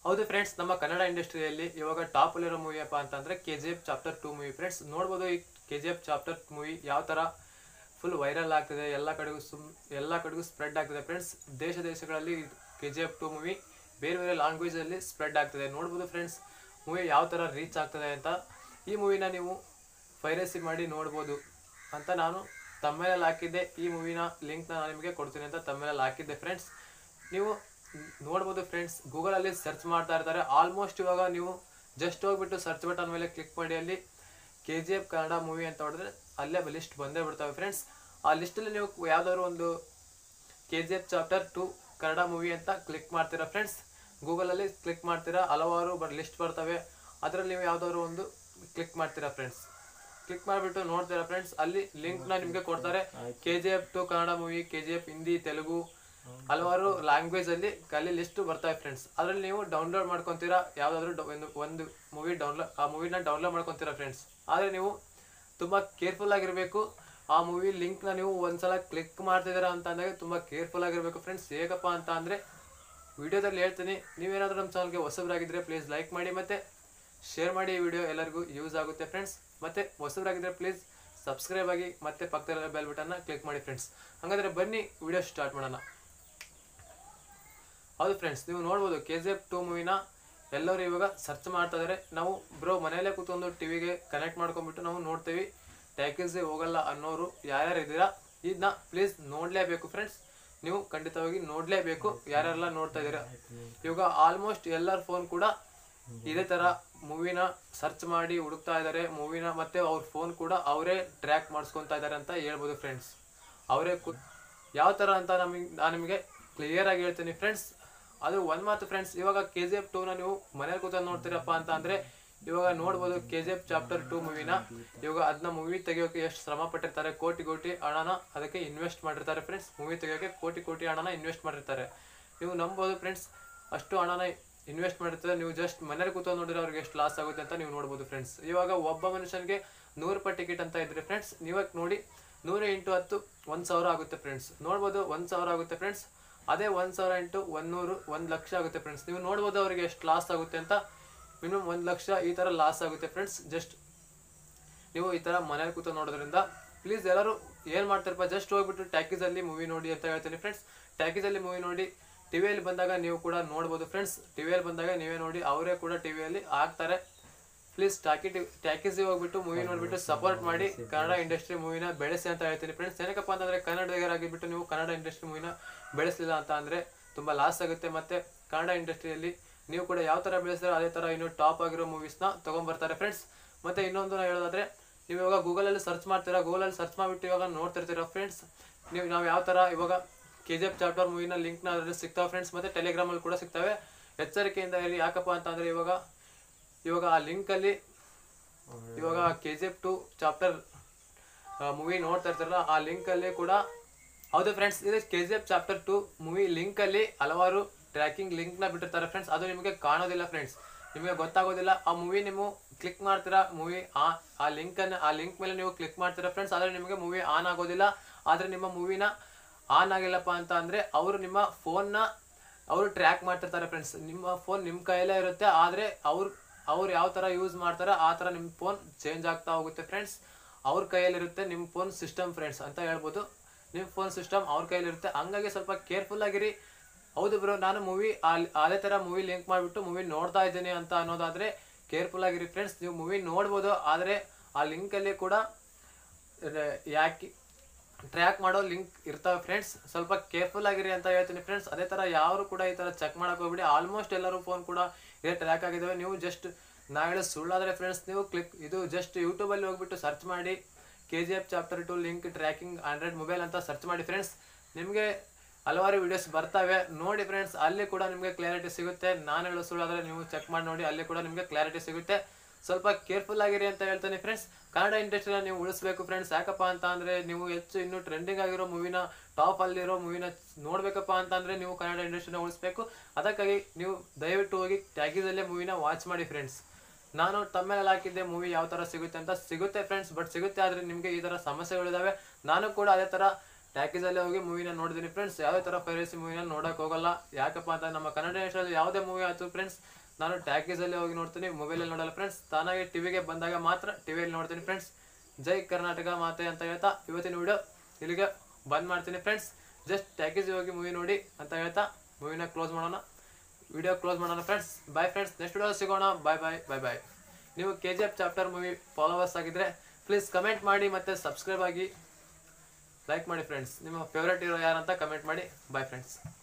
ಹೌದು ಫ್ರೆಂಡ್ಸ್ ನಮ್ಮ ಕನ್ನಡ ಇಂಡಸ್ಟ್ರಿಯಲ್ಲಿ ಇವಾಗ ಟಾಪ್ ಅಲ್ಲಿರೋ ಮೂವಿ ಅಪ್ಪ ಅಂತಂದ್ರೆ K G F chapter two movie friends ನೋಡ್ಬೋದು ಈ K G F chapter movie ಯಾವ ಥರ ಫುಲ್ ವೈರಲ್ ಆಗ್ತಿದೆ ಎಲ್ಲ ಕಡೆಗೂ ಸುಮ್ ಎಲ್ಲ ಕಡೆಗೂ ಸ್ಪ್ರೆಡ್ ಆಗ್ತಿದೆ ಫ್ರೆಂಡ್ಸ್ ದೇಶ ದೇಶಗಳಲ್ಲಿ K G F two movie ಬೇರೆ ಬೇರೆ ಲ್ಯಾಂಗ್ವೇಜಲ್ಲಿ ಸ್ಪ್ರೆಡ್ ಆಗ್ತಿದೆ ನೋಡ್ಬೋದು ಫ್ರೆಂಡ್ಸ್ ಮೂವಿ ಯಾವ ಥರ ರೀಚ್ ಆಗ್ತದೆ ಅಂತ ಈ ಮೂವಿನ ನೀವು ಪೈರಸಿ ಮಾಡಿ ನೋಡ್ಬೋದು ಅಂತ ನಾನು ತಮ್ಮೇಲೆ ಹಾಕಿದ್ದೆ ಈ ಮೂವಿನ ಲಿಂಕ್ನ ನಾನು ನಿಮಗೆ ಕೊಡ್ತೀನಿ ಅಂತ ತಮ್ಮೇಲೆ ಹಾಕಿದ್ದೆ ಫ್ರೆಂಡ್ಸ್ ನೀವು ನೋಡ್ಬೋದು ಫ್ರೆಂಡ್ಸ್ ಗೂಗಲಲ್ಲಿ ಸರ್ಚ್ ಮಾಡ್ತಾ ಇರ್ತಾರೆ ಆಲ್ಮೋಸ್ಟ್ ಇವಾಗ ನೀವು ಜಸ್ಟ್ ಹೋಗ್ಬಿಟ್ಟು ಸರ್ಚ್ ಬಟನ್ ಮೇಲೆ ಕ್ಲಿಕ್ ಮಾಡಿ ಅಲ್ಲಿ K G F Kannada movie ಅಂತ ಹೊಡೆದ್ರೆ ಅಲ್ಲೇ ಲಿಸ್ಟ್ ಬಂದೇ ಬಿಡ್ತವೆ ಫ್ರೆಂಡ್ಸ್ ಆ ಲಿಸ್ಟಲ್ಲಿ ನೀವು ಯಾವ್ದಾದ್ರು ಒಂದು K G F chapter two Kannada movie ಅಂತ ಕ್ಲಿಕ್ ಮಾಡ್ತೀರಾ ಫ್ರೆಂಡ್ಸ್ ಗೂಗಲಲ್ಲಿ ಕ್ಲಿಕ್ ಮಾಡ್ತೀರಾ ಹಲವಾರು ಬರ್ ಲಿಸ್ಟ್ ಬರ್ತವೆ ಅದರಲ್ಲಿ ನೀವು ಯಾವ್ದಾದ್ರು ಒಂದು ಕ್ಲಿಕ್ ಮಾಡ್ತೀರಾ ಫ್ರೆಂಡ್ಸ್ ಕ್ಲಿಕ್ ಮಾಡಿಬಿಟ್ಟು ನೋಡ್ತೀರಾ ಫ್ರೆಂಡ್ಸ್ ಅಲ್ಲಿ ಲಿಂಕ್ನ ನಿಮಗೆ ಕೊಡ್ತಾರೆ K G F two Kannada movie K G F Hindi Telugu ಹಲವಾರು ಲ್ಯಾಂಗ್ವೇಜ್ ಅಲ್ಲಿ ಅಲ್ಲಿ ಲಿಸ್ಟ್ ಬರ್ತವೆ ಫ್ರೆಂಡ್ಸ್ ಅದ್ರಲ್ಲಿ ನೀವು ಡೌನ್ಲೋಡ್ ಮಾಡ್ಕೊಂತೀರಾ ಯಾವ್ದಾದ್ರು ಡೌ- ಒಂದು ಒಂದು ಮೂವಿ ಡೌನ್ಲೋಡ್ ಆ ಮೂವಿನ ಡೌನ್ಲೋಡ್ ಮಾಡ್ಕೊಂತೀರಾ ಫ್ರೆಂಡ್ಸ್ ಆದರೆ ನೀವು ತುಂಬಾ ಕೇರ್ಫುಲ್ ಆಗಿರಬೇಕು ಆ ಮೂವಿ ಲಿಂಕ್ನ ನೀವು ಒಂದ್ಸಲ ಕ್ಲಿಕ್ ಮಾಡ್ತಿದ್ದೀರಾ ಅಂತ ಅಂದಾಗ ತುಂಬಾ ಕೇರ್ಫುಲ್ ಆಗಿರಬೇಕು ಫ್ರೆಂಡ್ಸ್ ಹೇಗಪ್ಪ ಅಂತ ಅಂದ್ರೆ ವಿಡಿಯೋದಲ್ಲಿ ಹೇಳ್ತೀನಿ ನೀವೇನಾದ್ರೂ ನಮ್ಮ ಚಾನಲ್ಗೆ ಹೊಸಬರಾಗಿದ್ರೆ ಪ್ಲೀಸ್ ಲೈಕ್ ಮಾಡಿ ಮತ್ತೆ ಶೇರ್ ಮಾಡಿ ಈ ವಿಡಿಯೋ ಎಲ್ಲರಿಗೂ ಯೂಸ್ ಆಗುತ್ತೆ ಫ್ರೆಂಡ್ಸ್ ಮತ್ತೆ ಹೊಸಬರಾಗಿದ್ರೆ ಪ್ಲೀಸ್ ಸಬ್ಸ್ಕ್ರೈಬ್ ಆಗಿ ಮತ್ತೆ ಪಕ್ಕದಲ್ಲಿರೋ ಬೆಲ್ ಬಟನ್ನ ಕ್ಲಿಕ್ ಮಾಡಿ ಫ್ರೆಂಡ್ಸ್ ಹಾಗಾದ್ರೆ ಬನ್ನಿ ವಿಡಿಯೋ ಸ್ಟಾರ್ಟ್ ಮಾಡೋಣ ಹೌದು ಫ್ರೆಂಡ್ಸ್ ನೀವು ನೋಡ್ಬೋದು ಕೆ ಜಿ ಎಫ್ ಟೂ ಮೂವಿನ ಎಲ್ಲರೂ ಇವಾಗ ಸರ್ಚ್ ಮಾಡ್ತಾ ಇದಾರೆ ನಾವು ಬ್ರೋ ಮನೆಯಲ್ಲೇ ಕೂತ್ಕೊಂಡು ಟಿವಿಗೆ ಕನೆಕ್ಟ್ ಮಾಡ್ಕೊಂಡ್ಬಿಟ್ಟು ನಾವು ನೋಡ್ತೀವಿ ಟ್ಯಾಕೇಜ್ ಹೋಗಲ್ಲ ಅನ್ನೋರು ಯಾರ್ಯಾರು ಇದ್ದೀರಾ ಇದನ್ನ ಪ್ಲೀಸ್ ನೋಡ್ಲೇಬೇಕು ಫ್ರೆಂಡ್ಸ್ ನೀವು ಖಂಡಿತವಾಗಿ ನೋಡ್ಲೇಬೇಕು ಯಾರ್ಯಾರೆಲ್ಲ ನೋಡ್ತಾ ಇದ್ದೀರಾ ಇವಾಗ ಆಲ್ಮೋಸ್ಟ್ ಎಲ್ಲರ ಫೋನ್ ಕೂಡ ಇದೇ ತರ ಮೂವಿನ ಸರ್ಚ್ ಮಾಡಿ ಹುಡುಕ್ತಾ ಇದ್ದಾರೆ ಮೂವಿನ ಮತ್ತೆ ಅವ್ರ ಫೋನ್ ಕೂಡ ಅವರೇ ಟ್ರ್ಯಾಕ್ ಮಾಡಿಸ್ಕೊಂತಾ ಇದ್ದಾರೆ ಅಂತ ಹೇಳ್ಬೋದು ಫ್ರೆಂಡ್ಸ್ ಅವರೇ ಯಾವ ತರ ಅಂತ ನಮಗೆ ನಾನು ನಿಮಗೆ ಕ್ಲಿಯರ್ ಆಗಿ ಹೇಳ್ತೀನಿ ಫ್ರೆಂಡ್ಸ್ ಅದು ಒಂದ್ ಮಾತು ಫ್ರೆಂಡ್ಸ್ ಇವಾಗ ಕೆ ಜಿ ಎಫ್ ಟೂನ ನೀವು ಮನೇಲಿ ಕೂತ್ಕೊಂಡು ನೋಡ್ತೀರಪ್ಪ ಅಂತ ಅಂದ್ರೆ ಇವಾಗ ನೋಡ್ಬೋದು K G F chapter two ಮೂವಿನ ಇವಾಗ ಅದನ್ನ ಮೂವಿ ತೆಗಿಯೋಕೆ ಎಷ್ಟು ಶ್ರಮ ಪಟ್ಟಿರ್ತಾರೆ ಕೋಟಿ ಕೋಟಿ ಹಣನ ಅದಕ್ಕೆ ಇನ್ವೆಸ್ಟ್ ಮಾಡಿರ್ತಾರೆ ಫ್ರೆಂಡ್ಸ್ ಮೂವಿ ತೆಗಿಯೋಕೆ ಕೋಟಿ ಕೋಟಿ ಹಣನ ಇನ್ವೆಸ್ಟ್ ಮಾಡಿರ್ತಾರೆ ನೀವು ನಂಬೋದು ಫ್ರೆಂಡ್ಸ್ ಅಷ್ಟು ಹಣನ ಇನ್ವೆಸ್ಟ್ ಮಾಡಿರ್ತಾರೆ ನೀವು ಜಸ್ಟ್ ಮನೇಲಿ ಕೂತ್ಕೊಂಡು ನೋಡಿದ್ರೆ ಅವ್ರಿಗೆ ಎಷ್ಟು ಲಾಸ್ ಆಗುತ್ತೆ ಅಂತ ನೀವು ನೋಡ್ಬೋದು ಫ್ರೆಂಡ್ಸ್ ಇವಾಗ ಒಬ್ಬ ಮನುಷ್ಯನಿಗೆ ನೂರು ರೂಪಾಯಿ ಟಿಕೆಟ್ ಅಂತ ಇದ್ರೆ ಫ್ರೆಂಡ್ಸ್ ನೀವಾಗ ನೋಡಿ ನೂರು ಇಂಟು ಹತ್ತು ಒಂದ್ ಸಾವಿರ ಆಗುತ್ತೆ ಫ್ರೆಂಡ್ಸ್ ನೋಡ್ಬೋದು ಒಂದ್ ಸಾವಿರ ಆಗುತ್ತೆ ಫ್ರೆಂಡ್ಸ್ ಅದೇ ಒಂದ್ ಸಾವಿರ ಇಂಟು ಒಂದೂರು ಒಂದ್ ಲಕ್ಷ ಆಗುತ್ತೆ ಫ್ರೆಂಡ್ಸ್ ನೀವು ನೋಡ್ಬೋದು ಅವರಿಗೆ ಎಷ್ಟು ಲಾಸ್ ಆಗುತ್ತೆ ಅಂತ ಮಿನಿಮಮ್ ಒಂದ್ ಲಕ್ಷ ಈ ತರ ಲಾಸ್ ಆಗುತ್ತೆ ಫ್ರೆಂಡ್ಸ್ ಜಸ್ಟ್ ನೀವು ಈ ತರ ಮನೇಲಿ ಕೂತು ನೋಡೋದ್ರಿಂದ ಪ್ಲೀಸ್ ಎಲ್ಲರೂ ಏನ್ ಮಾಡ್ತಾರಪ್ಪ ಜಸ್ಟ್ ಹೋಗ್ಬಿಟ್ಟು ಟ್ಯಾಕೀಸ್ ಅಲ್ಲಿ ಮೂವಿ ನೋಡಿ ಅಂತ ಹೇಳ್ತೀನಿ ಫ್ರೆಂಡ್ಸ್ ಟ್ಯಾಕೀಸ್ ಅಲ್ಲಿ ಮೂವಿ ನೋಡಿ ಟಿವಿಯಲ್ಲಿ ಬಂದಾಗ ನೀವು ಕೂಡ ನೋಡ್ಬೋದು ಫ್ರೆಂಡ್ಸ್ ಟಿವಿಯಲ್ಲಿ ಬಂದಾಗ ನೀವೇ ನೋಡಿ ಅವರೇ ಕೂಡ ಟಿವಿಯಲ್ಲಿ ಹಾಕ್ತಾರೆ ಪ್ಲೀಸ್ ಟಾಕಿ ಟ್ಯಾಕೀಸ್ ಹೋಗ್ಬಿಟ್ಟು ಮೂವಿ ನೋಡ್ಬಿಟ್ಟು ಸಪೋರ್ಟ್ ಮಾಡಿ ಕನ್ನಡ ಇಂಡಸ್ಟ್ರಿ ಮೂವಿನ ಬೆಳೆಸಿ ಅಂತ ಹೇಳ್ತೀನಿ ಫ್ರೆಂಡ್ಸ್ ಏನಕ್ಕಪ್ಪ ಅಂತಂದ್ರೆ ಕನ್ನಡಿಗರಾಗಿಬಿಟ್ಟು ನೀವು ಕನ್ನಡ ಇಂಡಸ್ಟ್ರಿ ಮೂವಿನ ಬೆಳೆಸಲಿಲ್ಲ ಅಂತ ಅಂದ್ರೆ ತುಂಬಾ ಲಾಸ್ ಆಗುತ್ತೆ ಮತ್ತೆ ಕನ್ನಡ ಇಂಡಸ್ಟ್ರಿಯಲ್ಲಿ ನೀವು ಕೂಡ ಯಾವ ತರ ಬೆಳೆಸಿದ್ರೆ ಅದೇ ತರ ಇನ್ನು ಟಾಪ್ ಆಗಿರೋ ಮೂವೀಸ್ನ ತಗೊಂಡ್ಬರ್ತಾರೆ ಫ್ರೆಂಡ್ಸ್ ಮತ್ತೆ ಇನ್ನೊಂದು ನಾವು ಹೇಳೋದಾದ್ರೆ ನೀವು ಇವಾಗ ಗೂಗಲಲ್ಲಿ ಸರ್ಚ್ ಮಾಡ್ತೀರಾ ಗೂಗಲಲ್ಲಿ ಸರ್ಚ್ ಮಾಡಿಬಿಟ್ಟು ಇವಾಗ ನೋಡ್ತಿರ್ತೀರಾ ಫ್ರೆಂಡ್ಸ್ ನೀವು ನಾವು ಯಾವ ತರ ಇವಾಗ ಕೆ ಜಿ ಎಫ್ ಚಾಪ್ಟರ್ ಮೂವಿನ ಲಿಂಕ್ನ ಅದರಲ್ಲಿ ಸಿಗ್ತಾವೆ ಫ್ರೆಂಡ್ಸ್ ಮತ್ತೆ ಟೆಲಿಗ್ರಾಮಲ್ಲಿ ಕೂಡ ಸಿಗ್ತವೆ ಎಚ್ಚರಿಕೆಯಿಂದ ಇರಿ ಯಾಕಪ್ಪ ಅಂತ ಅಂದ್ರೆ ಇವಾಗ ಇವಾಗ ಆ ಲಿಂಕ್ ಅಲ್ಲಿ ಇವಾಗ K G F two chapter movie ನೋಡ್ತಾ ಇರ್ತಾರಲ್ಲ ಆ ಲಿಂಕ್ ಅಲ್ಲಿ ಕೂಡ ಹೌದು ಫ್ರೆಂಡ್ಸ್ ಇದು K G F chapter two movie link ಅಲ್ಲಿ ಹಲವಾರು ಟ್ರ್ಯಾಕಿಂಗ್ ಲಿಂಕ್ ನ ಬಿಟ್ಟಿರ್ತಾರೆ ಫ್ರೆಂಡ್ಸ್ ಅದು ನಿಮಗೆ ಕಾಣೋದಿಲ್ಲ ಫ್ರೆಂಡ್ಸ್ ನಿಮಗೆ ಗೊತ್ತಾಗೋದಿಲ್ಲ ಆ ಮೂವಿ ನೀವು ಕ್ಲಿಕ್ ಮಾಡ್ತೀರಾ ಮೂವಿ ಆ ಆ ಲಿಂಕ್ ಅನ್ನ ಆ ಲಿಂಕ್ ಮೇಲೆ ನೀವು ಕ್ಲಿಕ್ ಮಾಡ್ತೀರಾ ಫ್ರೆಂಡ್ಸ್ ಆದ್ರೆ ನಿಮಗೆ ಮೂವಿ ಆನ್ ಆಗೋದಿಲ್ಲ ಆದ್ರೆ ನಿಮ್ಮ ಮೂವಿನ ಆನ್ ಆಗಿಲ್ಲಪ್ಪ ಅಂತ ಅಂದ್ರೆ ಅವರು ನಿಮ್ಮ ಫೋನ್ ನ ಅವರು ಟ್ರ್ಯಾಕ್ ಮಾಡ್ತಿರ್ತಾರೆ ಫ್ರೆಂಡ್ಸ್ ನಿಮ್ಮ ಫೋನ್ ನಿಮ್ಮ ಕೈಯಲ್ಲೇ ಇರುತ್ತೆ ಆದ್ರೆ ಅವ್ರು ಅವ್ರು ಯಾವ ತರ ಯೂಸ್ ಮಾಡ್ತಾರೆ ಆ ತರ ನಿಮ್ಮ ಫೋನ್ ಚೇಂಜ್ ಆಗ್ತಾ ಹೋಗುತ್ತೆ ಫ್ರೆಂಡ್ಸ್ ಅವ್ರ ಕೈಯಲ್ಲಿರುತ್ತೆ ನಿಮ್ಮ ಫೋನ್ ಸಿಸ್ಟಮ್ ಫ್ರೆಂಡ್ಸ್ ಅಂತ ಹೇಳ್ಬೋದು ನಿಮ್ಮ ಫೋನ್ ಸಿಸ್ಟಮ್ ಅವ್ರ ಕೈಯಲ್ಲಿರುತ್ತೆ ಹಂಗಾಗಿ ಸ್ವಲ್ಪ ಕೇರ್ಫುಲ್ ಆಗಿರಿ ಹೌದು ಬ್ರೋ ನಾನು ಮೂವಿ ಅದೇ ತರ ಮೂವಿ ಲಿಂಕ್ ಮಾಡಿಬಿಟ್ಟು ಮೂವಿ ನೋಡ್ತಾ ಇದ್ದೀನಿ ಅಂತ ಅನ್ನೋದಾದ್ರೆ ಕೇರ್ಫುಲ್ ಆಗಿರಿ ಫ್ರೆಂಡ್ಸ್ ನೀವು ಮೂವಿ ನೋಡ್ಬೋದು ಆದ್ರೆ ಆ ಲಿಂಕ್ ಅಲ್ಲಿ ಕೂಡ ಯಾಕೆ ಟ್ರ್ಯಾಕ್ ಮಾಡೋ ಲಿಂಕ್ ಇರ್ತಾವೆ ಫ್ರೆಂಡ್ಸ್ ಸ್ವಲ್ಪ ಕೇರ್ಫುಲ್ ಆಗಿರಿ ಅಂತ ಹೇಳ್ತೀನಿ ಫ್ರೆಂಡ್ಸ್ ಅದೇ ತರ ಯಾರು ಕೂಡ ಈ ತರ ಚೆಕ್ ಮಾಡಕ್ ಹೋಗ್ಬಿಡಿ ಆಲ್ಮೋಸ್ಟ್ ಎಲ್ಲರೂ ಫೋನ್ ಕೂಡ ಇದೇ ಟ್ರ್ಯಾಕ್ ಆಗಿದ್ದಾವೆ ನೀವು ಜಸ್ಟ್ ನಾ ಹೇಳೋ ಸುಳ್ಳಾದ್ರೆ ಫ್ರೆಂಡ್ಸ್ ನೀವು ಕ್ಲಿಕ್ ಇದು ಜಸ್ಟ್ ಯೂಟ್ಯೂಬ್ ಅಲ್ಲಿ ಹೋಗ್ಬಿಟ್ಟು ಸರ್ಚ್ ಮಾಡಿ K G F chapter two link tracking android mobile ಅಂತ ಸರ್ಚ್ ಮಾಡಿ ಫ್ರೆಂಡ್ಸ್ ನಿಮಗೆ ಹಲವಾರು ವಿಡಿಯೋಸ್ ಬರ್ತವೆ ನೋಡಿ ಫ್ರೆಂಡ್ಸ್ ಅಲ್ಲಿ ಕೂಡ ನಿಮಗೆ ಕ್ಲಾರಿಟಿ ಸಿಗುತ್ತೆ ನಾನು ಹೇಳೋ ಸುಳ್ಳಾದ್ರೆ ನೀವು ಚೆಕ್ ಮಾಡಿ ನೋಡಿ ಅಲ್ಲಿ ಕೂಡ ನಿಮಗೆ ಕ್ಲಾರಿಟಿ ಸಿಗುತ್ತೆ ಸ್ವಲ್ಪ ಕೇರ್ಫುಲ್ ಆಗಿರಿ ಅಂತ ಹೇಳ್ತೇನೆ ಫ್ರೆಂಡ್ಸ್ ಕನ್ನಡ ಇಂಡಸ್ಟ್ರಿನ ನೀವು ಉಳಿಸ್ಬೇಕು ಫ್ರೆಂಡ್ಸ್ ಯಾಕಪ್ಪ ಅಂತ ಅಂದ್ರೆ ನೀವು ಹೆಚ್ಚು ಇನ್ನು ಟ್ರೆಂಡಿಂಗ್ ಆಗಿರೋ ಮೂವಿನ ಟಾಪ್ ಅಲ್ಲಿರೋ ಮೂವಿನ ನೋಡ್ಬೇಕಪ್ಪ ಅಂತ ಅಂದ್ರೆ ನೀವು ಕನ್ನಡ ಇಂಡಸ್ಟ್ರಿನ ಉಳಿಸ್ಬೇಕು ಅದಕ್ಕಾಗಿ ನೀವು ದಯವಿಟ್ಟು ಹೋಗಿ ಟ್ಯಾಗಿಸಲ್ಲೇ ಮೂವಿನ ವಾಚ್ ಮಾಡಿ ಫ್ರೆಂಡ್ಸ್ ನಾನು ತಮ್ಮೇಲೆ ಹಾಕಿದ್ದೆ ಮೂವಿ ಯಾವ ತರ ಸಿಗುತ್ತೆ ಅಂತ ಸಿಗುತ್ತೆ ಫ್ರೆಂಡ್ಸ್ ಬಟ್ ಸಿಗುತ್ತೆ ಆದ್ರೆ ನಿಮಗೆ ಈ ತರ ಸಮಸ್ಯೆಗಳಿದಾವೆ ನಾನು ಕೂಡ ಅದೇ ತರ ಟ್ಯಾಕಿಸಲ್ಲೇ ಹೋಗಿ ಮೂವಿನ ನೋಡಿದ್ದೀನಿ ಫ್ರೆಂಡ್ಸ್ ಯಾವುದೇ ತರ ಪೈರಸಿ ಮೂವಿನ ನೋಡಕ್ ಹೋಗಲ್ಲ ಯಾಕಪ್ಪ ಅಂತ ನಮ್ಮ ಕನ್ನಡ ಇಂಡಸ್ಟ್ರಿಯಲ್ಲಿ ಯಾವುದೇ ಮೂವಿ ಆಯ್ತು ಫ್ರೆಂಡ್ಸ್ ನಾನು ಟ್ಯಾಕೀಸಲ್ಲಿ ಹೋಗಿ ನೋಡ್ತೀನಿ ಮೊಬೈಲಲ್ಲಿ ನೋಡಲ್ಲ ಫ್ರೆಂಡ್ಸ್ ತಾನಾಗಿ ಟಿವಿಗೆ ಬಂದಾಗ ಮಾತ್ರ ಟಿವಿಯಲ್ಲಿ ನೋಡ್ತೀನಿ ಫ್ರೆಂಡ್ಸ್ ಜೈ ಕರ್ನಾಟಕ ಮಾತೆ ಅಂತ ಹೇಳ್ತಾ ಇವತ್ತಿನ ವಿಡಿಯೋ ಇಲ್ಲಿಗೆ ಬಂದ್ ಮಾಡ್ತೀನಿ ಫ್ರೆಂಡ್ಸ್ ಜಸ್ಟ್ ಟ್ಯಾಕೀಸ್ ಹೋಗಿ ಮೂವಿ ನೋಡಿ ಅಂತ ಹೇಳ್ತಾ ಮೂವಿನ ಕ್ಲೋಸ್ ಮಾಡೋಣ ವಿಡಿಯೋ ಕ್ಲೋಸ್ ಮಾಡೋಣ friends bye friends next video ಸಿಗೋಣ ಬಾಯ್ ಬಾಯ್ ಬಾಯ್ ಬಾಯ್ ನೀವು K G F chapter movie followers ಆಗಿದ್ರೆ ಪ್ಲೀಸ್ ಕಮೆಂಟ್ ಮಾಡಿ ಮತ್ತು ಸಬ್ಸ್ಕ್ರೈಬ್ ಆಗಿ ಲೈಕ್ ಮಾಡಿ ಫ್ರೆಂಡ್ಸ್ ನಿಮ್ಮ ಫೇವ್ರೇಟ್ ಹೀರೋ ಯಾರಂತ ಕಮೆಂಟ್ ಮಾಡಿ ಬಾಯ್ ಫ್ರೆಂಡ್ಸ್